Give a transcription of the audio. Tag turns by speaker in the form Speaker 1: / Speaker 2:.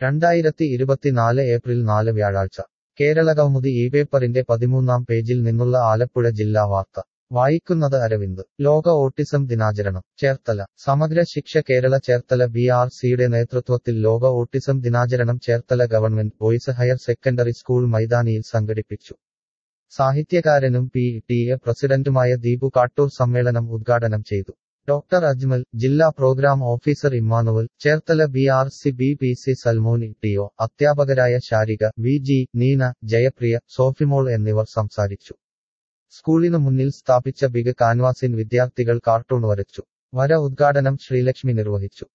Speaker 1: രണ്ടായിരത്തി ഇരുപത്തിനാല് ഏപ്രിൽ നാല് വ്യാഴാഴ്ച കേരളകൗമുദി ഈ പേപ്പറിന്റെ പതിമൂന്നാം പേജിൽ നിന്നുള്ള ആലപ്പുഴ ജില്ലാ വാർത്ത വായിക്കുന്നത് അരവിന്ദ് ലോക ഓട്ടിസം ദിനാചരണം ചേർത്തല സമഗ്ര ശിക്ഷ കേരള ചേർത്തല ബി ആർ സിയുടെ നേതൃത്വത്തിൽ ലോക ഓട്ടിസം ദിനാചരണം Cherthala government boys higher secondary school മൈതാനിയിൽ സംഘടിപ്പിച്ചു സാഹിത്യകാരനും പി ടി എ പ്രസിഡന്റുമായ ദീപു കാട്ടൂർ സമ്മേളനം ഉദ്ഘാടനം ചെയ്തു ഡോക്ടർ അജ്മൽ ജില്ലാ program officer Immanuel Cherthala B R C B P C Salmon T O അധ്യാപകരായ ശാരിക വി ജി നീന ജയപ്രിയ സോഫിമോൾ എന്നിവർ സംസാരിച്ചു സ്കൂളിനു മുന്നിൽ സ്ഥാപിച്ച ബിഗ് കാൻവാസിൻ വിദ്യാർത്ഥികൾ കാർട്ടൂൺ വരച്ചു വര ഉദ്ഘാടനം ശ്രീലക്ഷ്മി നിർവഹിച്ചു